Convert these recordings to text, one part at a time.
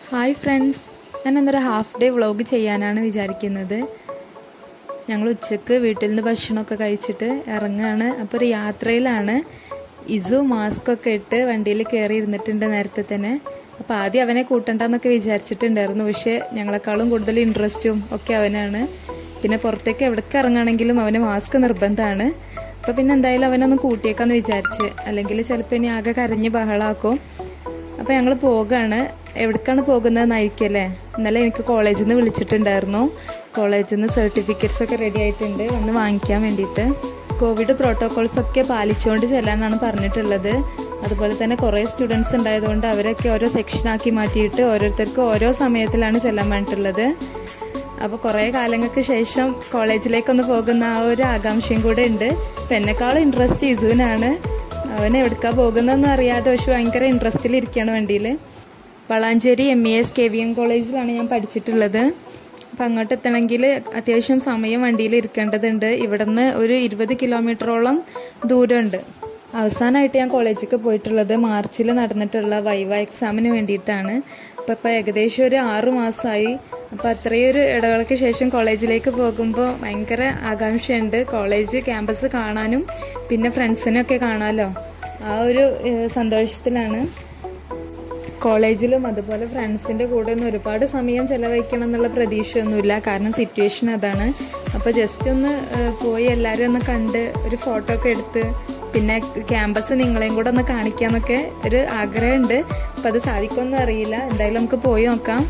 hi friends ഞാൻ എന്നൊരു half day vlog ചെയ്യാനാണ് വിചാരിക്കുന്നത് ഞങ്ങൾ ഉച്ചക്ക് വീട്ടിൽ നിന്ന് ഭക്ഷണമൊക്കെ കഴിച്ചിട്ട് ഇറങ്ങുകയാണ് അപ്പോൾ ഒരു യാത്രയിലാണ് ഇസു മാസ്ക് ഒക്കെ ഇട്ട് വണ്ടിയിൽ കയറി ഇരുന്നിട്ടുണ്ട് നേരത്തെ തന്നെ അപ്പോൾ ആദ്യം അവനെ കൂട്ടണ്ടെന്നൊക്കെ വിചാരിച്ചിട്ടുണ്ടായിരുന്നു പക്ഷേ ഞങ്ങളെക്കാളും കൂടുതൽ ഇൻട്രസ്റ്റും ഒക്കെ അവനാണ് പിന്നെ പുറത്തേക്ക് എവിടേക്ക് ഇറങ്ങുകയാണെങ്കിലും അവന് മാസ്ക് നിർബന്ധമാണ് അപ്പോൾ പിന്നെ എന്തായാലും അവനൊന്ന് കൂട്ടിയേക്കാന്ന് വിചാരിച്ച് അല്ലെങ്കിൽ ചിലപ്പോൾ ഇനി ആകെ കരഞ്ഞ് ബഹളാക്കും അപ്പോൾ ഞങ്ങൾ പോകാണ് എവിടേക്കാണ് പോകുന്നതെന്നായിരിക്കും അല്ലേ ഇന്നലെ എനിക്ക് കോളേജിൽ നിന്ന് വിളിച്ചിട്ടുണ്ടായിരുന്നു കോളേജിൽ നിന്ന് സർട്ടിഫിക്കറ്റ്സ് ഒക്കെ റെഡി ആയിട്ടുണ്ട് വന്ന് വാങ്ങിക്കാൻ വേണ്ടിയിട്ട് കോവിഡ് പ്രോട്ടോകോൾസ് ഒക്കെ പാലിച്ചുകൊണ്ട് ചെല്ലാനാണ് പറഞ്ഞിട്ടുള്ളത് അതുപോലെ തന്നെ കുറേ സ്റ്റുഡൻസ് ഉണ്ടായതുകൊണ്ട് അവരൊക്കെ ഓരോ സെക്ഷനാക്കി മാറ്റിയിട്ട് ഓരോരുത്തർക്കും ഓരോ സമയത്തിലാണ് ചെല്ലാൻ വേണ്ടിയിട്ടുള്ളത് അപ്പോൾ കുറേ കാലങ്ങൾക്ക് ശേഷം കോളേജിലേക്കൊന്ന് പോകുന്ന ആ ഒരു ആകാംക്ഷയും കൂടെ ഉണ്ട് അപ്പം എന്നെക്കാളും ഇൻട്രസ്റ്റ് ഇസുവിനാണ് അവൻ എവിടേക്കാ പോകുന്നതെന്നും അറിയാതെ പക്ഷെ ഭയങ്കര ഇൻട്രസ്റ്റിൽ ഇരിക്കുകയാണ് വണ്ടിയിൽ Valanchery M E S K V M കോളേജിലാണ് ഞാൻ പഠിച്ചിട്ടുള്ളത് അപ്പം അങ്ങോട്ട് എത്തണമെങ്കിൽ അത്യാവശ്യം സമയം വണ്ടിയിൽ ഇരിക്കേണ്ടതുണ്ട് ഇവിടുന്ന് ഒരു ഇരുപത് കിലോമീറ്ററോളം ദൂരമുണ്ട് അവസാനമായിട്ട് ഞാൻ കോളേജിലേക്ക് പോയിട്ടുള്ളത് മാർച്ചിൽ നടന്നിട്ടുള്ള വൈവ എക്സാമിന് വേണ്ടിയിട്ടാണ് അപ്പോൾ ഇപ്പോൾ ഏകദേശം ഒരു ആറു മാസമായി അപ്പോൾ അത്രയൊരു ഇടവേളയ്ക്ക് ശേഷം കോളേജിലേക്ക് പോകുമ്പോൾ ഭയങ്കര ആകാംക്ഷയുണ്ട് കോളേജ് ക്യാമ്പസ് കാണാനും പിന്നെ ഫ്രണ്ട്സിനൊക്കെ കാണാമല്ലോ ആ ഒരു ഏഹ്, സന്തോഷത്തിലാണ് കോളേജിലും അതുപോലെ ഫ്രണ്ട്സിൻ്റെ കൂടെ ഒന്നും ഒരുപാട് സമയം ചെലവഴിക്കണം എന്നുള്ള പ്രതീക്ഷയൊന്നുമില്ല കാരണം സിറ്റുവേഷൻ അതാണ് അപ്പോൾ ജസ്റ്റ് ഒന്ന് ഏഹ്, പോയി എല്ലാവരും ഒന്ന് കണ്ട് ഒരു ഫോട്ടോ ഒക്കെ എടുത്ത് പിന്നെ ക്യാമ്പസ് നിങ്ങളെയും കൂടെ ഒന്ന് കാണിക്കാന്നൊക്കെ ഒരു ആഗ്രഹമുണ്ട് അപ്പോൾ അത് സാധിക്കുമെന്ന് അറിയില്ല എന്തായാലും നമുക്ക് പോയി നോക്കാം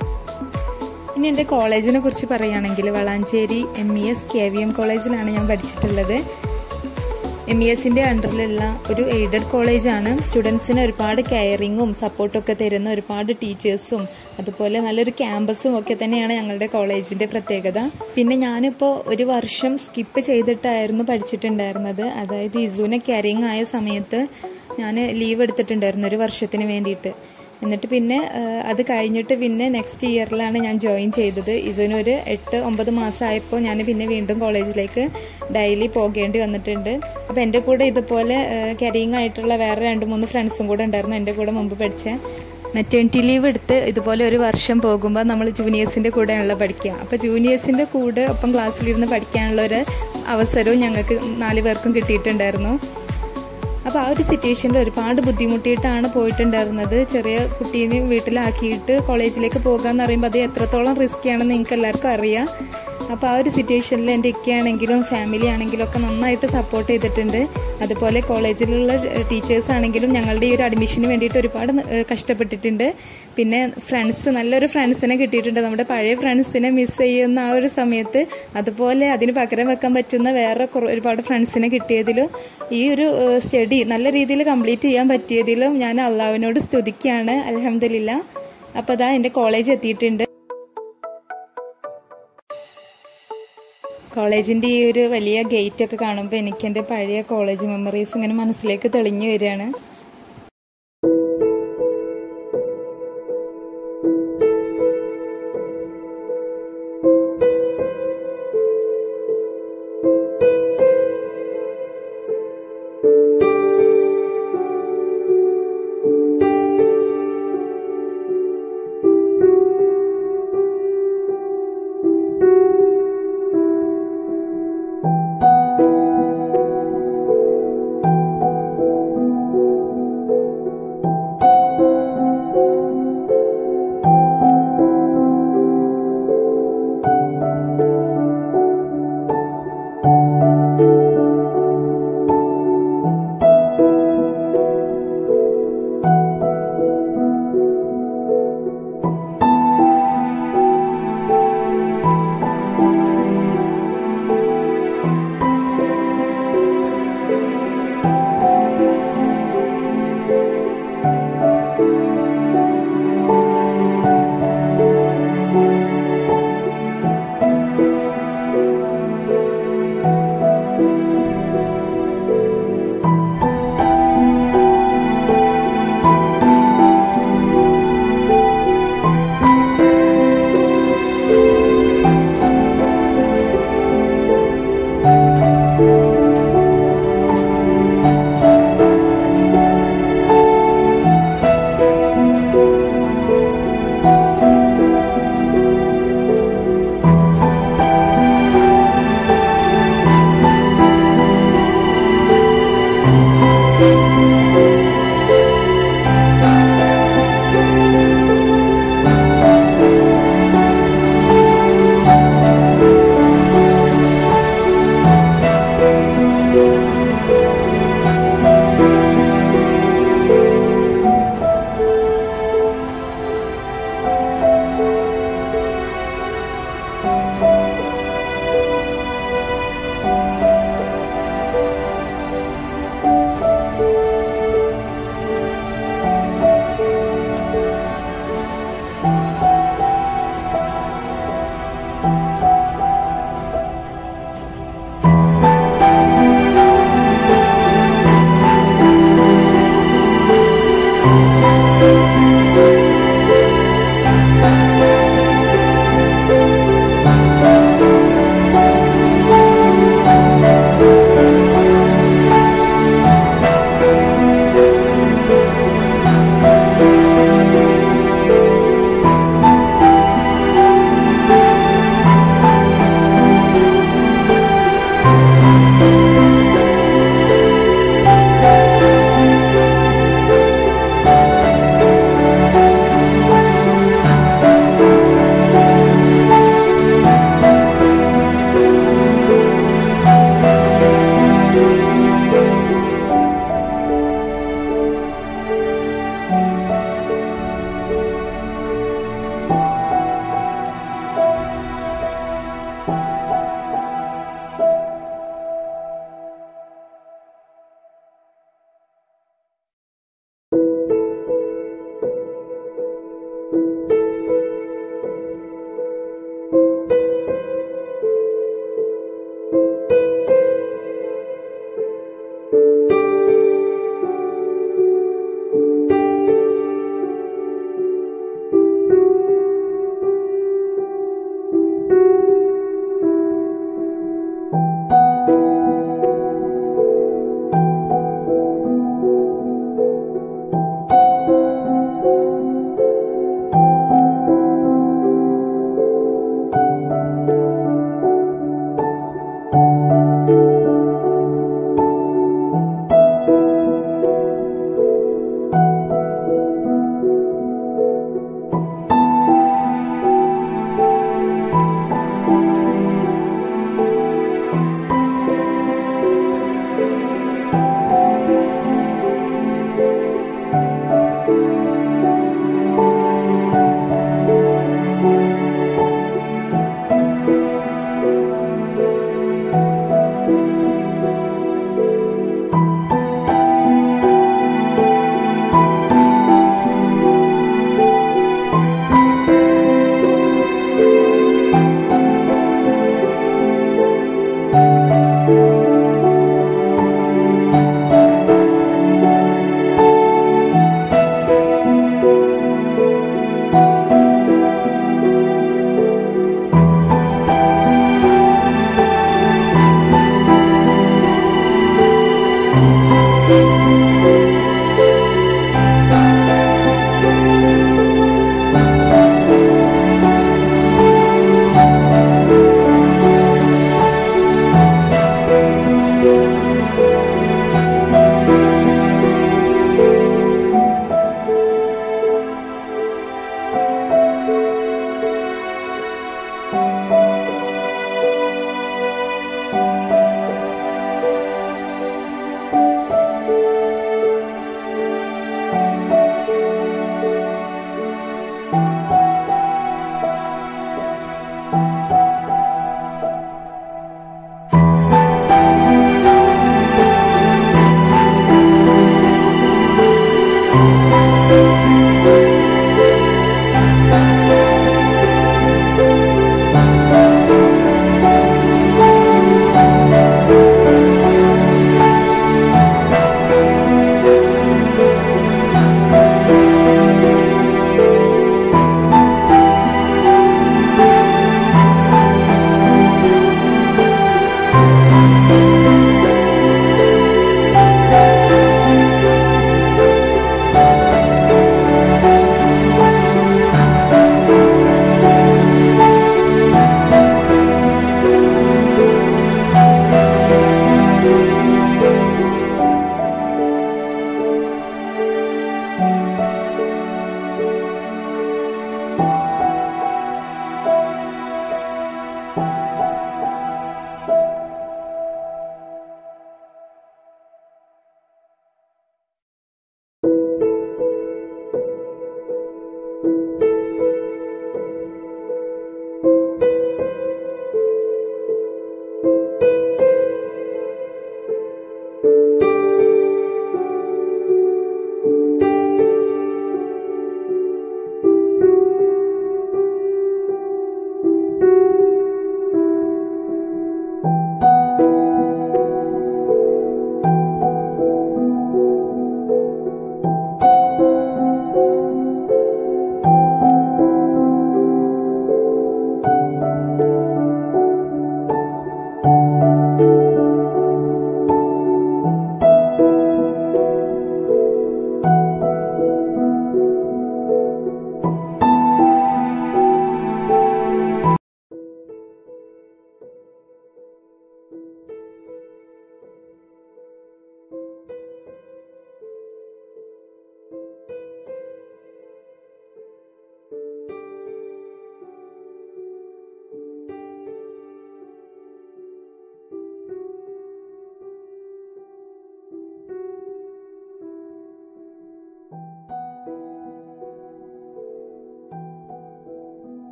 ഇനി എൻ്റെ കോളേജിനെ കുറിച്ച് പറയുകയാണെങ്കിൽ Valanchery M E S K V M കോളേജിലാണ് ഞാൻ പഠിച്ചിട്ടുള്ളത് എം ഇ എസിൻ്റെ അണ്ടറിലുള്ള ഒരു എയ്ഡഡ് കോളേജാണ് സ്റ്റുഡൻസിന് ഒരുപാട് കെയറിങ്ങും സപ്പോർട്ടും ഒക്കെ തരുന്ന ഒരുപാട് ടീച്ചേഴ്സും അതുപോലെ നല്ലൊരു ക്യാമ്പസും ഒക്കെ തന്നെയാണ് ഞങ്ങളുടെ കോളേജിൻ്റെ പ്രത്യേകത പിന്നെ ഞാനിപ്പോൾ ഒരു വർഷം സ്കിപ്പ് ചെയ്തിട്ടായിരുന്നു പഠിച്ചിട്ടുണ്ടായിരുന്നത് അതായത് ഇസുവിനെ ക്യാരിങ് ആയ സമയത്ത് ഞാൻ ലീവ് എടുത്തിട്ടുണ്ടായിരുന്നു ഒരു വർഷത്തിന് വേണ്ടിയിട്ട് എന്നിട്ട് പിന്നെ ആ, അത് കഴിഞ്ഞിട്ട് പിന്നെ നെക്സ്റ്റ് ഇയറിലാണ് ഞാൻ ജോയിൻ ചെയ്തത് ഇതിനൊരു എട്ട് ഒമ്പത് മാസമായപ്പോൾ ഞാൻ പിന്നെ വീണ്ടും കോളേജിലേക്ക് ഡെയിലി പോകേണ്ടി വന്നിട്ടുണ്ട് അപ്പോൾ എൻ്റെ കൂടെ ഇതുപോലെ കരിയിങ് ആയിട്ടുള്ള വേറെ രണ്ട് മൂന്ന് ഫ്രണ്ട്സും കൂടെ ഉണ്ടായിരുന്നു എൻ്റെ കൂടെ മുമ്പ് പഠിച്ച മെറ്റേണിറ്റി ലീവ് എടുത്ത് ഇതുപോലെ ഒരു വർഷം പോകുമ്പോൾ നമ്മൾ ജൂനിയേഴ്സിൻ്റെ കൂടെയാണല്ലോ പഠിക്കുക അപ്പോൾ ജൂനിയേഴ്സിൻ്റെ കൂടെ ഒപ്പം ക്ലാസ്സിലിരുന്ന് പഠിക്കാനുള്ള ഒരു അവസരവും ഞങ്ങൾക്ക് നാല് പേർക്കും കിട്ടിയിട്ടുണ്ടായിരുന്നു അപ്പോൾ ആ ഒരു സിറ്റുവേഷനിൽ ഒരുപാട് ബുദ്ധിമുട്ടിയിട്ടാണ് പോയിട്ടുണ്ടായിരുന്നത് ചെറിയ കുട്ടീനെ വീട്ടിലാക്കിയിട്ട് കോളേജിലേക്ക് പോകുക എന്ന് പറയുമ്പോൾ അത് എത്രത്തോളം റിസ്കി ആണെന്ന് നിങ്ങൾക്ക് എല്ലാവർക്കും അറിയാം അപ്പോൾ ആ ഒരു സിറ്റുവേഷനിൽ എൻ്റെ ഇക്കയാണെങ്കിലും ഫാമിലി ആണെങ്കിലും ഒക്കെ നന്നായിട്ട് സപ്പോർട്ട് ചെയ്തിട്ടുണ്ട് അതുപോലെ കോളേജിലുള്ള ടീച്ചേഴ്സ് ആണെങ്കിലും ഞങ്ങളുടെ ഈ ഒരു അഡ്മിഷന് വേണ്ടിയിട്ട് ഒരുപാട് ഏഹ്, കഷ്ടപ്പെട്ടിട്ടുണ്ട് പിന്നെ ഫ്രണ്ട്സ് നല്ലൊരു ഫ്രണ്ട്സിനെ കിട്ടിയിട്ടുണ്ട് നമ്മുടെ പഴയ ഫ്രണ്ട്സിനെ മിസ് ചെയ്യുന്ന ആ ഒരു സമയത്ത് അതുപോലെ അതിന് പകരം വെക്കാൻ പറ്റുന്ന വേറെ കുറേ- ഒരുപാട് ഫ്രണ്ട്സിനെ കിട്ടിയതിലും ഈ ഒരു സ്റ്റഡി നല്ല രീതിയിൽ കംപ്ലീറ്റ് ചെയ്യാൻ പറ്റിയതിലും ഞാൻ അള്ളാഹുവിനോട് സ്തുതിക്കുകയാണ് അലഹമില്ല അപ്പോൾ അതാ എൻ്റെ കോളേജ് എത്തിയിട്ടുണ്ട് കോളേജിൻ്റെ ഈ ഒരു വലിയ ഗേറ്റ് ഒക്കെ കാണുമ്പോൾ എനിക്ക് എൻ്റെ പഴയ കോളേജ് മെമ്മറീസ് ഇങ്ങനെ മനസ്സിലേക്ക് തെളിഞ്ഞു വരികയാണ്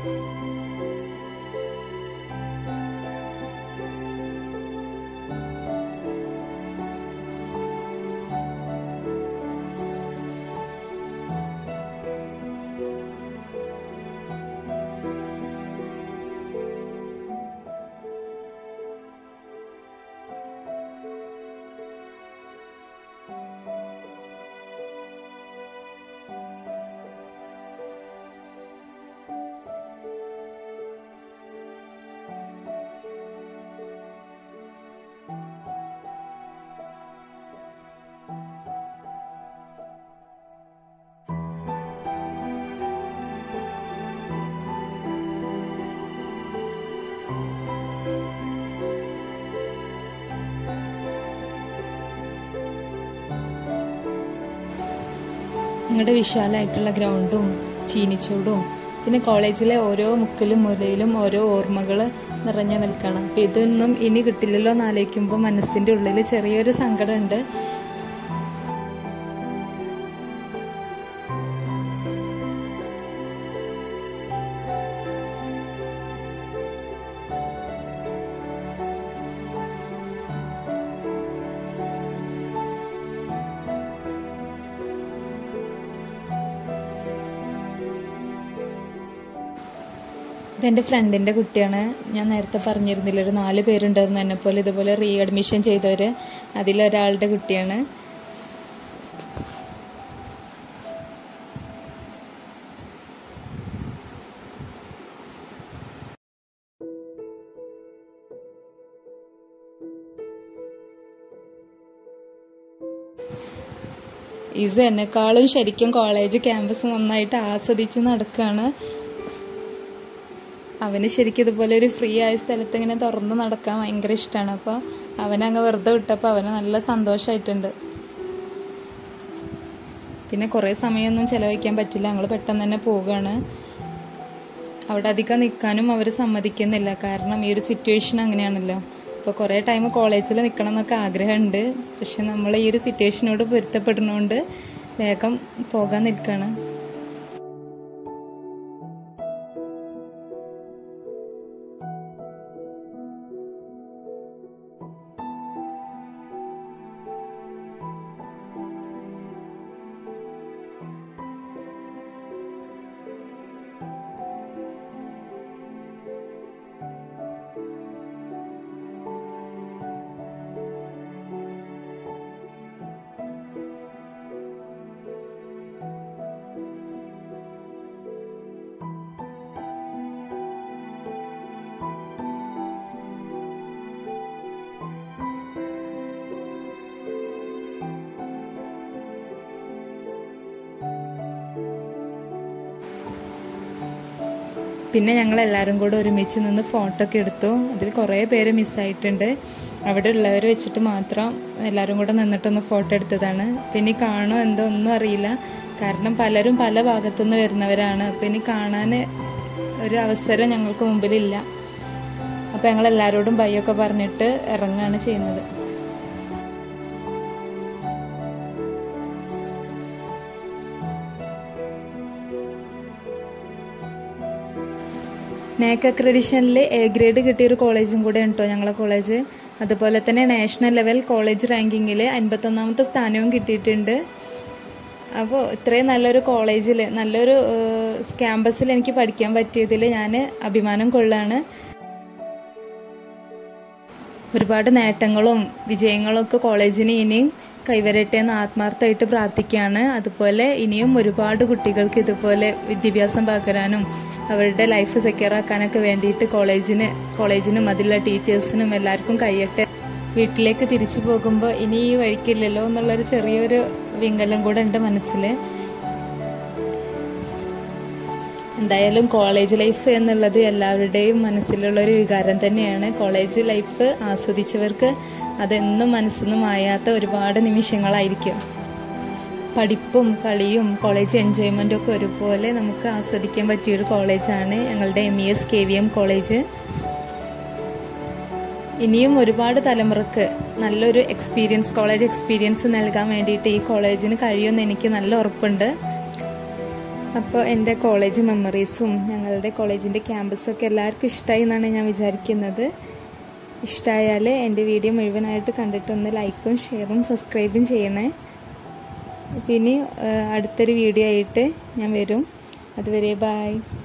ഞങ്ങളുടെ വിശാലമായിട്ടുള്ള ഗ്രൗണ്ടും ചീനിച്ചോടും പിന്നെ കോളേജിലെ ഓരോ മുക്കിലും മുലയിലും ഓരോ ഓർമ്മകൾ നിറഞ്ഞു നിൽക്കണം അപ്പം ഇതൊന്നും ഇനി കിട്ടില്ലല്ലോ എന്ന് ആലോചിക്കുമ്പോൾ മനസ്സിൻ്റെ ഉള്ളിൽ ചെറിയൊരു സങ്കടമുണ്ട് ഇതെൻ്റെ ഫ്രണ്ടിൻ്റെ കുട്ടിയാണ് ഞാൻ നേരത്തെ പറഞ്ഞിരുന്നില്ല ഒരു നാല് പേരുണ്ടായിരുന്നു എന്നെ പോലെ ഇതുപോലെ റീ അഡ്മിഷൻ ചെയ്തവർ അതിലൊരാളുടെ കുട്ടിയാണ് ഇത് എന്നെക്കാളും ശരിക്കും കോളേജ് ക്യാമ്പസ് നന്നായിട്ട് ആസ്വദിച്ച് നടക്കുകയാണ് അവന് ശരിക്കും ഇതുപോലെ ഒരു ഫ്രീ ആയ സ്ഥലത്ത് ഇങ്ങനെ തുറന്ന് നടക്കാൻ ഭയങ്കര ഇഷ്ടമാണ് അപ്പോൾ അവനങ്ങ് വെറുതെ വിട്ടപ്പോൾ അവന് നല്ല സന്തോഷമായിട്ടുണ്ട് പിന്നെ കുറേ സമയമൊന്നും ചിലവഴിക്കാൻ പറ്റില്ല ഞങ്ങൾ പെട്ടെന്ന് തന്നെ പോവുകയാണ് അവിടെ അധികം നിൽക്കാനും അവർ സമ്മതിക്കുന്നില്ല കാരണം ഈ ഒരു സിറ്റുവേഷൻ അങ്ങനെയാണല്ലോ അപ്പോൾ കുറേ ടൈം കോളേജിൽ നിൽക്കണം എന്നൊക്കെ ആഗ്രഹമുണ്ട് പക്ഷെ നമ്മൾ ഈ ഒരു സിറ്റുവേഷനോട് പൊരുത്തപ്പെടുന്നതുകൊണ്ട് വേഗം പോകാൻ നിൽക്കുകയാണ് പിന്നെ ഞങ്ങൾ എല്ലാവരും കൂടെ ഒരുമിച്ച് നിന്ന് ഫോട്ടോ ഒക്കെ എടുത്തു അതിൽ കുറേ പേര് മിസ്സായിട്ടുണ്ട് അവിടെ ഉള്ളവർ വെച്ചിട്ട് മാത്രം എല്ലാവരും കൂടെ നിന്നിട്ടൊന്ന് ഫോട്ടോ എടുത്തതാണ് പിന്നെ ഈ കാണോ എന്തോ ഒന്നും അറിയില്ല കാരണം പലരും പല ഭാഗത്തുനിന്ന് വരുന്നവരാണ് അപ്പം ഇനി കാണാൻ ഒരു അവസരം ഞങ്ങൾക്ക് മുമ്പിലില്ല അപ്പം ഞങ്ങൾ എല്ലാവരോടും ബൈയൊക്കെ പറഞ്ഞിട്ട് ഇറങ്ങുകയാണ് ചെയ്യുന്നത് നാക് അക്രഡിഷനിൽ എ ഗ്രേഡ് കിട്ടിയ ഒരു കോളേജും കൂടെ ഉണ്ടോ ഞങ്ങളെ കോളേജ് അതുപോലെ തന്നെ നാഷണൽ ലെവൽ കോളേജ് റാങ്കിങ്ങിൽ അൻപത്തൊന്നാമത്തെ സ്ഥാനവും കിട്ടിയിട്ടുണ്ട് അപ്പോൾ ഇത്രയും നല്ലൊരു കോളേജിൽ നല്ലൊരു ക്യാമ്പസിൽ എനിക്ക് പഠിക്കാൻ പറ്റിയതിൽ ഞാൻ അഭിമാനം കൊള്ളാണ് ഒരുപാട് നേട്ടങ്ങളും വിജയങ്ങളും ഒക്കെ കോളേജിന് ഇനിയും കൈവരട്ടെ എന്ന് ആത്മാർത്ഥമായിട്ട് പ്രാർത്ഥിക്കുകയാണ് അതുപോലെ ഇനിയും ഒരുപാട് കുട്ടികൾക്ക് ഇതുപോലെ വിദ്യാഭ്യാസം പകരാനും അവരുടെ ലൈഫ് സെക്യൂർ ആക്കാനൊക്കെ വേണ്ടിയിട്ട് കോളേജിന് കോളേജിനും അതിലുള്ള ടീച്ചേഴ്സിനും എല്ലാവർക്കും കഴിയട്ടെ വീട്ടിലേക്ക് തിരിച്ചു പോകുമ്പോൾ ഇനി ഈ വഴിക്കില്ലല്ലോ എന്നുള്ളൊരു ചെറിയൊരു വിങ്കലം കൂടെ ഉണ്ട് മനസ്സിൽ എന്തായാലും കോളേജ് ലൈഫ് എന്നുള്ളത് എല്ലാവരുടെയും മനസ്സിലുള്ള ഒരു വികാരം തന്നെയാണ് കോളേജ് ലൈഫ് ആസ്വദിച്ചവർക്ക് അതെന്നും മനസ്സിന്ന് മായാത്ത ഒരുപാട് നിമിഷങ്ങളായിരിക്കും പഠിപ്പും കളിയും കോളേജ് എൻജോയ്മെൻറ്റും ഒക്കെ ഒരുപോലെ നമുക്ക് ആസ്വദിക്കാൻ പറ്റിയൊരു കോളേജാണ് ഞങ്ങളുടെ M E S K V M college ഇനിയും ഒരുപാട് തലമുറക്ക് നല്ലൊരു എക്സ്പീരിയൻസ് കോളേജ് എക്സ്പീരിയൻസ് നൽകാൻ വേണ്ടിയിട്ട് ഈ കോളേജിന് കഴിയുമെന്ന് എനിക്ക് നല്ല ഉറപ്പുണ്ട് അപ്പോൾ എൻ്റെ കോളേജ് മെമ്മറീസും ഞങ്ങളുടെ കോളേജിൻ്റെ ക്യാമ്പസൊക്കെ എല്ലാവർക്കും ഇഷ്ടമായി എന്നാണ് ഞാൻ വിചാരിക്കുന്നത് ഇഷ്ടമായാൽ എൻ്റെ വീഡിയോ മുഴുവനായിട്ട് കണ്ടിട്ടൊന്ന് ലൈക്കും ഷെയറും സബ്സ്ക്രൈബും ചെയ്യണേ പിന്നെ അടുത്തൊരു വീഡിയോ ആയിട്ട് ഞാൻ വരും അതുവരെ ബായ്